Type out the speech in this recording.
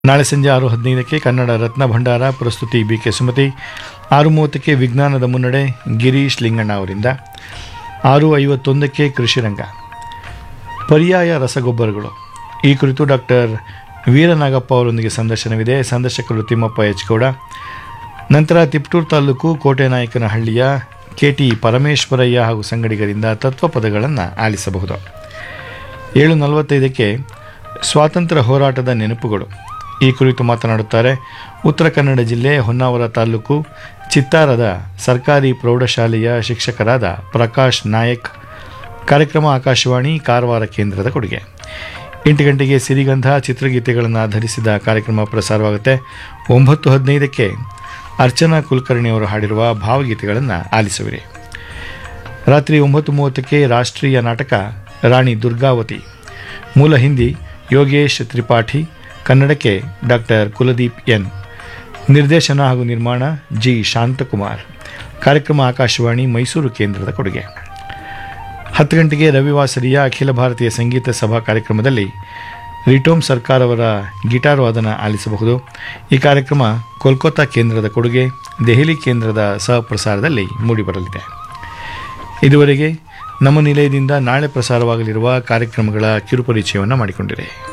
ನಾಳೆ ಸಂಜೆ ಆರು ಹದಿನೈದಕ್ಕೆ ಕನ್ನಡ ರತ್ನ ಭಂಡಾರ ಪ್ರಸ್ತುತಿ ಬಿ ಕೆ ಸುಮತಿ ಆರು ಮೂವತ್ತಕ್ಕೆ ವಿಜ್ಞಾನದ ಮುನ್ನಡೆ ಗಿರೀಶ್ ಲಿಂಗಣ್ಣ ಅವರಿಂದ ಆರು ಐವತ್ತೊಂದಕ್ಕೆ ಕೃಷಿರಂಗ ಪರ್ಯಾಯ ರಸಗೊಬ್ಬರಗಳು ಈ ಕುರಿತು ಡಾಕ್ಟರ್ ವೀರನಾಗಪ್ಪ ಅವರೊಂದಿಗೆ ಸಂದರ್ಶನವಿದೆ ಸಂದರ್ಶಕರು ತಿಮ್ಮಪ್ಪ ಎಚ್ ಗೌಡ ನಂತರ ತಿಪ್ಟೂರು ತಾಲೂಕು ಕೋಟೆನಾಯಕನಹಳ್ಳಿಯ ಕೆ ಟಿ ಪರಮೇಶ್ವರಯ್ಯ ಹಾಗೂ ಸಂಗಡಿಗರಿಂದ ತತ್ವಪದಗಳನ್ನು ಆಲಿಸಬಹುದು ಏಳು ನಲವತ್ತೈದಕ್ಕೆ ಸ್ವಾತಂತ್ರ್ಯ ಹೋರಾಟದ ನೆನಪುಗಳು ಈ ಕುರಿತು ಮಾತನಾಡುತ್ತಾರೆ ಉತ್ತರ ಕನ್ನಡ ಜಿಲ್ಲೆ ಹೊನ್ನಾವರ ತಾಲೂಕು ಚಿತ್ತಾರದ ಸರ್ಕಾರಿ ಪ್ರೌಢಶಾಲೆಯ ಶಿಕ್ಷಕರಾದ ಪ್ರಕಾಶ್ ನಾಯಕ್ ಕಾರ್ಯಕ್ರಮ ಆಕಾಶವಾಣಿ ಕಾರವಾರ ಕೇಂದ್ರದ ಕೊಡುಗೆ ಎಂಟು ಗಂಟೆಗೆ ಸಿರಿಗಂಧ ಚಿತ್ರಗೀತೆಗಳನ್ನು ಆಧರಿಸಿದ ಕಾರ್ಯಕ್ರಮ ಪ್ರಸಾರವಾಗುತ್ತೆ ಒಂಬತ್ತು ಹದಿನೈದಕ್ಕೆ ಅರ್ಚನಾ ಕುಲಕರ್ಣಿ ಅವರು ಹಾಡಿರುವ ಭಾವಗೀತೆಗಳನ್ನು ಆಲಿಸುವಿರಿ ರಾತ್ರಿ ಒಂಬತ್ತು ಮೂವತ್ತಕ್ಕೆ ರಾಷ್ಟ್ರೀಯ ನಾಟಕ ರಾಣಿ ದುರ್ಗಾವತಿ ಮೂಲ ಹಿಂದಿ ಯೋಗೇಶ್ ತ್ರಿಪಾಠಿ ಕನ್ನಡಕ್ಕೆ ಡಾಕ್ಟರ್ ಕುಲದೀಪ್ ಎನ್ ನಿರ್ದೇಶನ ಹಾಗೂ ನಿರ್ಮಾಣ ಜಿ ಶಾಂತಕುಮಾರ್ ಕಾರ್ಯಕ್ರಮ ಆಕಾಶವಾಣಿ ಮೈಸೂರು ಕೇಂದ್ರದ ಕೊಡುಗೆ ಹತ್ತು ಗಂಟೆಗೆ ರವಿವಾಸರಿಯ ಅಖಿಲ ಭಾರತೀಯ ಸಂಗೀತ ಸಭಾ ಕಾರ್ಯಕ್ರಮದಲ್ಲಿ ರಿಟೋಮ್ ಸರ್ಕಾರ್ ಅವರ ಗಿಟಾರ್ ವಾದನ ಆಲಿಸಬಹುದು ಈ ಕಾರ್ಯಕ್ರಮ ಕೋಲ್ಕತ್ತಾ ಕೇಂದ್ರದ ಕೊಡುಗೆ ದೆಹಲಿ ಕೇಂದ್ರದ ಸಹಪ್ರಸಾರದಲ್ಲಿ ಮೂಡಿಬರಲಿದೆ ಇದುವರೆಗೆ ನಮ್ಮ ನಿಲಯದಿಂದ ನಾಳೆ ಪ್ರಸಾರವಾಗಲಿರುವ ಕಾರ್ಯಕ್ರಮಗಳ ಕಿರುಪರಿಚಯವನ್ನು ಮಾಡಿಕೊಂಡಿದೆ